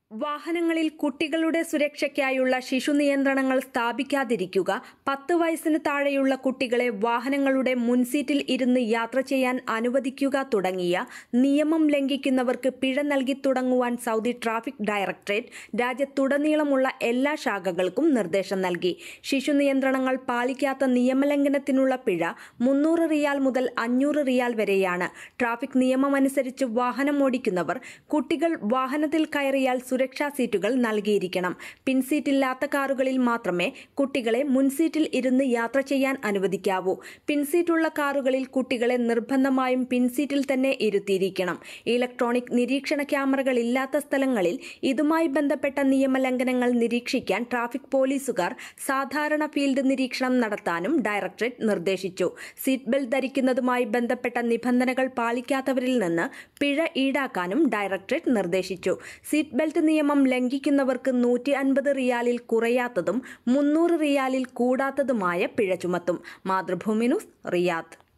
വാഹനങ്ങളിൽ കുട്ടികളുടെ സുരക്ഷയ്ക്കായുള്ള ശിശു നിയന്ത്രണങ്ങൾ സ്ഥാപിക്കാതിരിക്കുക പത്ത് വയസ്സിന് താഴെയുള്ള കുട്ടികളെ വാഹനങ്ങളുടെ മുൻസീറ്റിൽ ഇരുന്ന് യാത്ര ചെയ്യാൻ അനുവദിക്കുക തുടങ്ങിയ നിയമം ലംഘിക്കുന്നവർക്ക് പിഴ നൽകി തുടങ്ങുവാൻ സൗദി ട്രാഫിക് ഡയറക്ടറേറ്റ് രാജ്യത്തുടനീളമുള്ള എല്ലാ ശാഖകൾക്കും നിർദ്ദേശം നൽകി ശിശു നിയന്ത്രണങ്ങൾ പാലിക്കാത്ത നിയമലംഘനത്തിനുള്ള പിഴ മുന്നൂറ് റിയാൽ മുതൽ അഞ്ഞൂറ് റിയാൽ വരെയാണ് ട്രാഫിക് നിയമമനുസരിച്ച് വാഹനം ഓടിക്കുന്നവർ കുട്ടികൾ വാഹനത്തിൽ കയറിയാൽ സുരക്ഷാ സീറ്റുകൾ നൽകിയിരിക്കണം പിൻസീറ്റില്ലാത്ത കാറുകളിൽ മാത്രമേ കുട്ടികളെ മുൻസീറ്റിൽ ഇരുന്ന് യാത്ര ചെയ്യാൻ അനുവദിക്കാവൂ പിൻസീറ്റുള്ള കാറുകളിൽ കുട്ടികളെ നിർബന്ധമായും പിൻസീറ്റിൽ തന്നെ ഇരുത്തിയിരിക്കണം ഇലക്ട്രോണിക് നിരീക്ഷണ ക്യാമറകൾ ഇല്ലാത്ത സ്ഥലങ്ങളിൽ ഇതുമായി ബന്ധപ്പെട്ട നിയമലംഘനങ്ങൾ നിരീക്ഷിക്കാൻ ട്രാഫിക് പോലീസുകാർ സാധാരണ ഫീൽഡ് നിരീക്ഷണം നടത്താനും ഡയറക്ടറേറ്റ് നിർദ്ദേശിച്ചു സീറ്റ് ബെൽറ്റ് ധരിക്കുന്നതുമായി ബന്ധപ്പെട്ട നിബന്ധനകൾ പാലിക്കാത്തവരിൽ നിന്ന് പിഴ ഈടാക്കാനും ഡയറക്ടറേറ്റ് നിർദ്ദേശിച്ചു സീറ്റ് ബെൽറ്റ് നിയമം ലംഘിക്കുന്നവർക്ക് നൂറ്റി അൻപത് റിയാലിൽ കുറയാത്തതും മുന്നൂറ് റിയാലിൽ കൂടാത്തതുമായ പിഴ ചുമത്തും മാതൃഭൂമി ന്യൂസ് റിയാദ്